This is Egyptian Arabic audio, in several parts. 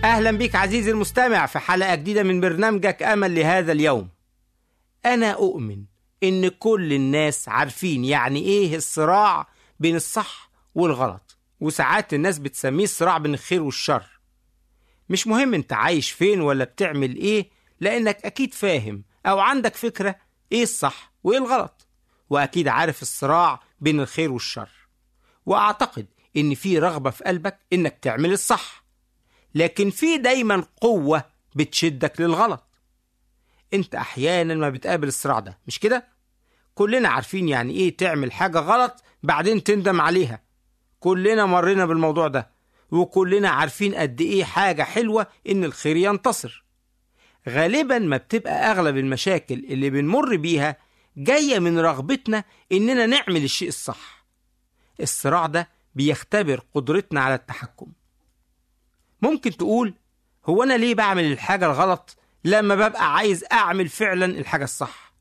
أهلا بك عزيزي المستمع في حلقة جديدة من برنامجك أمل لهذا اليوم أنا أؤمن إن كل الناس عارفين يعني إيه الصراع بين الصح والغلط وساعات الناس بتسميه الصراع بين الخير والشر مش مهم انت عايش فين ولا بتعمل ايه لانك اكيد فاهم او عندك فكرة ايه الصح وايه الغلط واكيد عارف الصراع بين الخير والشر واعتقد ان في رغبة في قلبك انك تعمل الصح لكن في دايما قوة بتشدك للغلط انت احيانا ما بتقابل الصراع ده مش كده كلنا عارفين يعني ايه تعمل حاجة غلط بعدين تندم عليها كلنا مرينا بالموضوع ده وكلنا عارفين قد ايه حاجة حلوة ان الخير ينتصر غالبا ما بتبقى اغلب المشاكل اللي بنمر بيها جاية من رغبتنا اننا نعمل الشيء الصح الصراع ده بيختبر قدرتنا على التحكم ممكن تقول هو انا ليه بعمل الحاجة الغلط لما ببقى عايز اعمل فعلا الحاجة الصح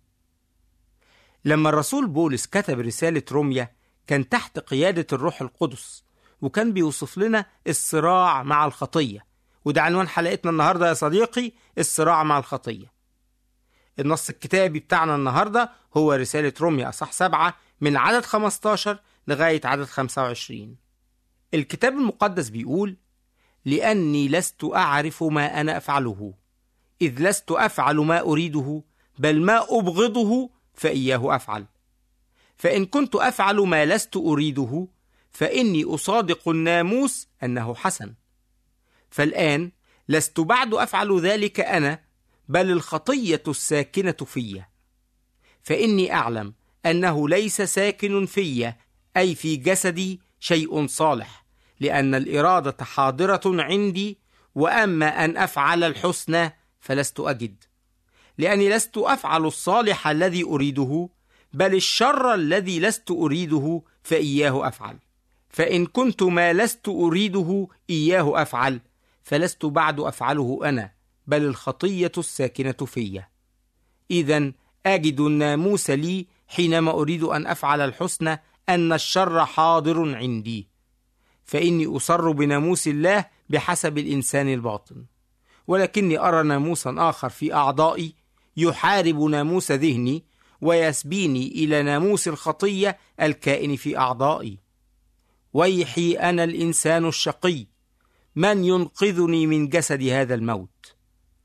لما الرسول بولس كتب رسالة روميا كان تحت قيادة الروح القدس وكان بيوصف لنا الصراع مع الخطية وده عنوان حلقتنا النهاردة يا صديقي الصراع مع الخطية النص الكتابي بتاعنا النهاردة هو رسالة روميا أصح سبعة من عدد 15 لغاية عدد 25 الكتاب المقدس بيقول لأني لست أعرف ما أنا أفعله إذ لست أفعل ما أريده بل ما أبغضه فإياه أفعل فإن كنت أفعل ما لست أريده فإني أصادق الناموس أنه حسن فالآن لست بعد أفعل ذلك أنا بل الخطية الساكنة في فإني أعلم أنه ليس ساكن في أي في جسدي شيء صالح لأن الإرادة حاضرة عندي وأما أن أفعل الحسنى فلست أجد لأني لست أفعل الصالح الذي أريده بل الشر الذي لست أريده فإياه أفعل فإن كنت ما لست أريده إياه أفعل فلست بعد أفعله أنا بل الخطية الساكنة في إذا أجد الناموس لي حينما أريد أن أفعل الحسنى أن الشر حاضر عندي فإني أصر بناموس الله بحسب الإنسان الباطن ولكني أرى ناموسا آخر في أعضائي يحارب ناموس ذهني ويسبيني إلى ناموس الخطية الكائن في أعضائي ويحي أنا الإنسان الشقي من ينقذني من جسد هذا الموت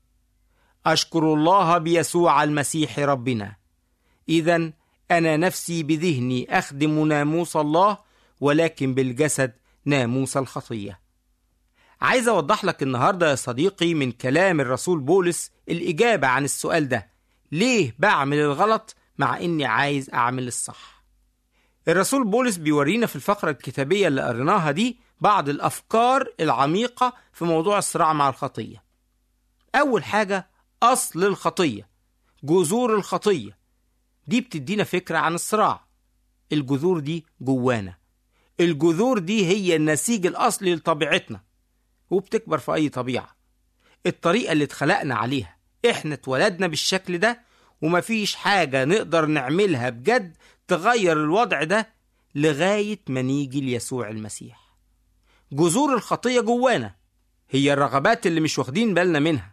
أشكر الله بيسوع المسيح ربنا إذا أنا نفسي بذهني أخدم ناموس الله ولكن بالجسد ناموس الخطية عايز أوضح لك النهاردة يا صديقي من كلام الرسول بولس الإجابة عن السؤال ده ليه بعمل الغلط مع إني عايز أعمل الصح الرسول بولس بيورينا في الفقرة الكتابية اللي قريناها دي بعض الأفكار العميقة في موضوع الصراع مع الخطية أول حاجة أصل الخطية جذور الخطية دي بتدينا فكرة عن الصراع الجذور دي جوانا الجذور دي هي النسيج الأصلي لطبيعتنا وبتكبر في أي طبيعة الطريقة اللي اتخلقنا عليها احنا اتولدنا بالشكل ده ومفيش حاجة نقدر نعملها بجد تغير الوضع ده لغاية ما نيجي ليسوع المسيح جذور الخطية جوانا هي الرغبات اللي مش واخدين بالنا منها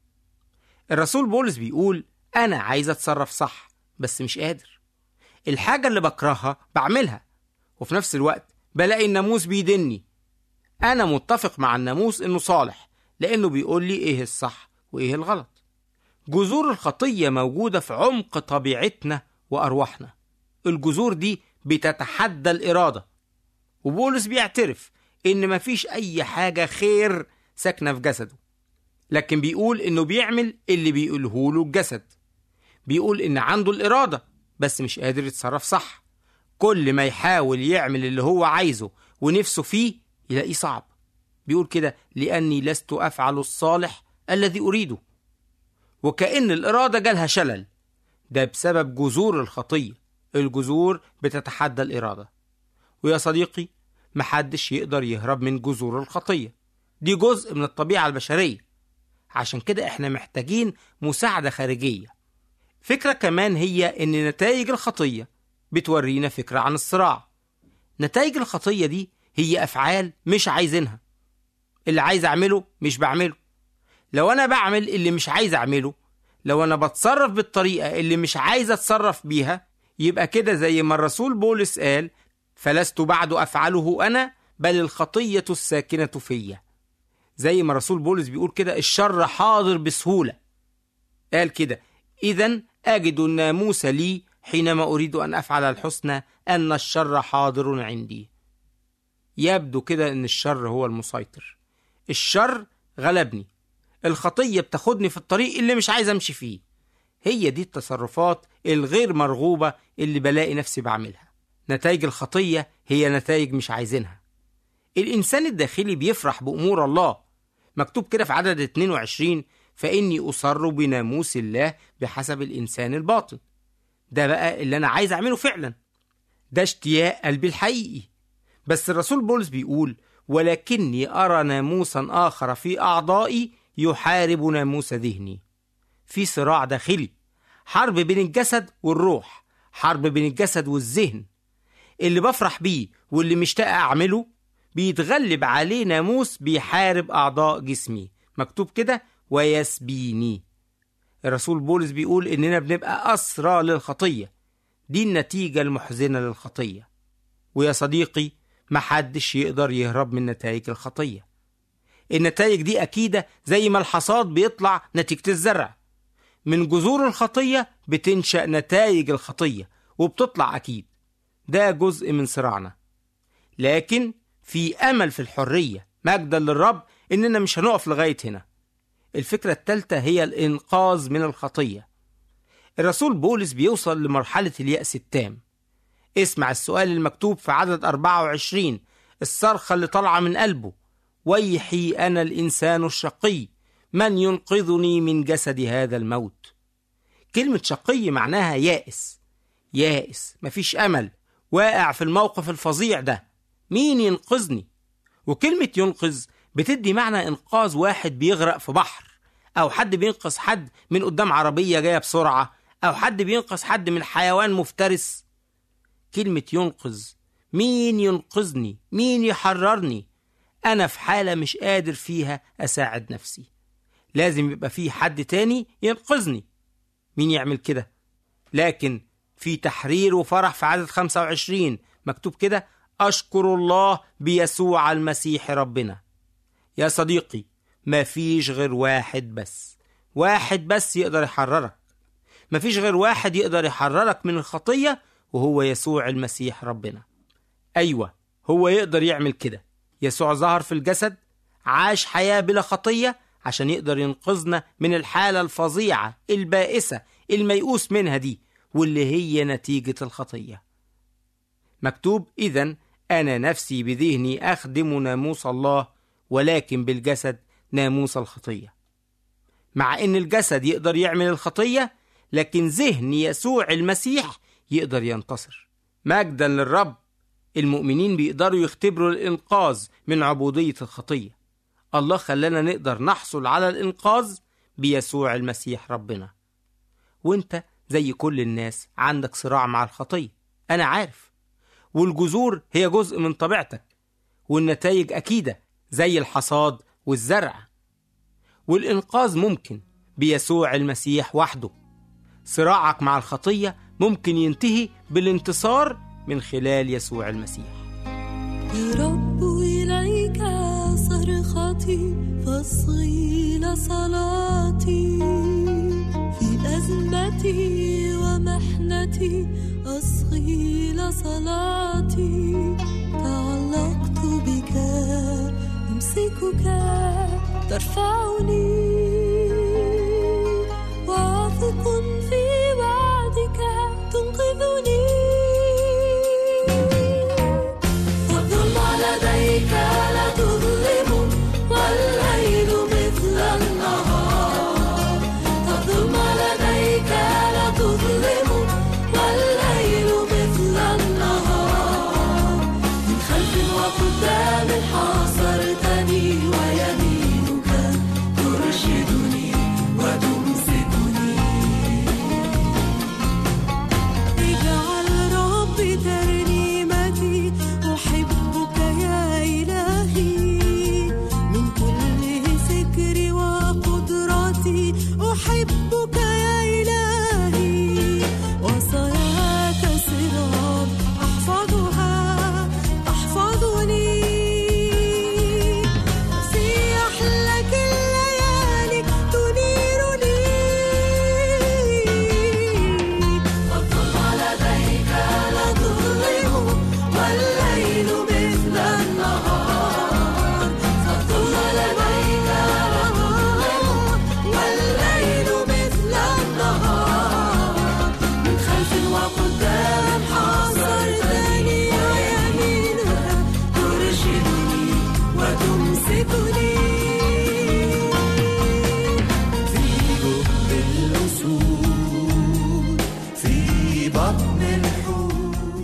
الرسول بولس بيقول أنا عايز أتصرف صح بس مش قادر الحاجة اللي بكرهها بعملها وفي نفس الوقت بلاقي الناموس بيدني أنا متفق مع الناموس إنه صالح لأنه بيقول لي إيه الصح وإيه الغلط جذور الخطية موجودة في عمق طبيعتنا وأرواحنا الجذور دي بتتحدى الإرادة وبولس بيعترف إن مفيش أي حاجة خير ساكنة في جسده لكن بيقول إنه بيعمل اللي بيقوله له الجسد بيقول إن عنده الإرادة بس مش قادر يتصرف صح كل ما يحاول يعمل اللي هو عايزه ونفسه فيه يلاقيه صعب بيقول كده لأني لست أفعل الصالح الذي أريده وكأن الإرادة جالها شلل ده بسبب جذور الخطية الجذور بتتحدى الإرادة ويا صديقي محدش يقدر يهرب من جذور الخطية دي جزء من الطبيعة البشرية عشان كده احنا محتاجين مساعدة خارجية فكرة كمان هي ان نتائج الخطية بتورينا فكرة عن الصراع نتائج الخطية دي هي أفعال مش عايزينها اللي عايز أعمله مش بعمله لو أنا بعمل اللي مش عايز أعمله لو أنا بتصرف بالطريقة اللي مش عايز أتصرف بيها يبقى كده زي ما الرسول بولس قال فلست بعد أفعله أنا بل الخطية الساكنة فيا زي ما رسول بولس بيقول كده الشر حاضر بسهولة قال كده إذا أجد الناموس لي حينما أريد أن أفعل الحسنى أن الشر حاضر عندي يبدو كده أن الشر هو المسيطر الشر غلبني الخطية بتاخدني في الطريق اللي مش عايز أمشي فيه هي دي التصرفات الغير مرغوبة اللي بلاقي نفسي بعملها نتائج الخطية هي نتائج مش عايزينها الإنسان الداخلي بيفرح بأمور الله مكتوب كده في عدد 22 فإني أصر بناموس الله بحسب الإنسان الباطن ده بقى اللي أنا عايز أعمله فعلا ده اشتياق قلبي الحقيقي بس الرسول بولس بيقول ولكني أرى ناموسا آخر في أعضائي يحارب ناموس ذهني في صراع داخلي حرب بين الجسد والروح حرب بين الجسد والذهن اللي بفرح بيه واللي مشتاق أعمله بيتغلب عليه ناموس بيحارب أعضاء جسمي مكتوب كده ويسبيني الرسول بولس بيقول إننا بنبقى أسرى للخطية دي النتيجة المحزنة للخطية ويا صديقي محدش يقدر يهرب من نتائج الخطية النتائج دي أكيدة زي ما الحصاد بيطلع نتيجة الزرع من جذور الخطية بتنشأ نتائج الخطية وبتطلع أكيد ده جزء من صراعنا لكن في أمل في الحرية مجدا للرب إننا مش هنقف لغاية هنا الفكرة الثالثة هي الإنقاذ من الخطية الرسول بولس بيوصل لمرحلة اليأس التام اسمع السؤال المكتوب في عدد 24 الصرخة اللي طالعة من قلبه ويحي أنا الإنسان الشقي من ينقذني من جسد هذا الموت كلمة شقي معناها يائس يائس مفيش أمل واقع في الموقف الفظيع ده مين ينقذني وكلمة ينقذ بتدي معنى إنقاذ واحد بيغرق في بحر أو حد بينقذ حد من قدام عربية جاية بسرعة أو حد بينقذ حد من حيوان مفترس كلمة ينقذ مين ينقذني مين يحررني أنا في حالة مش قادر فيها أساعد نفسي لازم يبقى في حد تاني ينقذني مين يعمل كده لكن في تحرير وفرح في عدد 25 مكتوب كده أشكر الله بيسوع المسيح ربنا يا صديقي ما فيش غير واحد بس واحد بس يقدر يحررك ما فيش غير واحد يقدر يحررك من الخطية وهو يسوع المسيح ربنا أيوة هو يقدر يعمل كده يسوع ظهر في الجسد عاش حياة بلا خطية عشان يقدر ينقذنا من الحالة الفظيعة البائسة الميؤوس منها دي واللي هي نتيجة الخطية مكتوب إذا أنا نفسي بذهني أخدم ناموس الله ولكن بالجسد ناموس الخطية مع إن الجسد يقدر يعمل الخطية لكن ذهن يسوع المسيح يقدر ينتصر مجدا للرب المؤمنين بيقدروا يختبروا الإنقاذ من عبودية الخطية الله خلانا نقدر نحصل على الإنقاذ بيسوع المسيح ربنا وانت زي كل الناس عندك صراع مع الخطية أنا عارف والجذور هي جزء من طبيعتك والنتائج أكيدة زي الحصاد والزرع والإنقاذ ممكن بيسوع المسيح وحده صراعك مع الخطية ممكن ينتهي بالانتصار من خلال يسوع المسيح يا رب إليك صرختي فاصغي لصلاتي في أزمتي ومحنتي أصغي لصلاتي تعلقت بك أمسكك ترفعني واثق في وعدك تنقذني فالظلم لديك لا تظلم والليل مثل النهار فالظلم لديك لا تظلم والليل مثل النهار من خلف وقدام حاصرتني ويمينك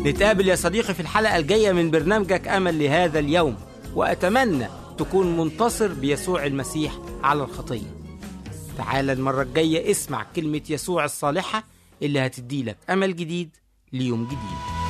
نتقابل يا صديقي في الحلقة الجاية من برنامجك أمل لهذا اليوم وأتمنى تكون منتصر بيسوع المسيح على الخطية تعال المرة الجاية اسمع كلمة يسوع الصالحة اللي هتديلك أمل جديد ليوم جديد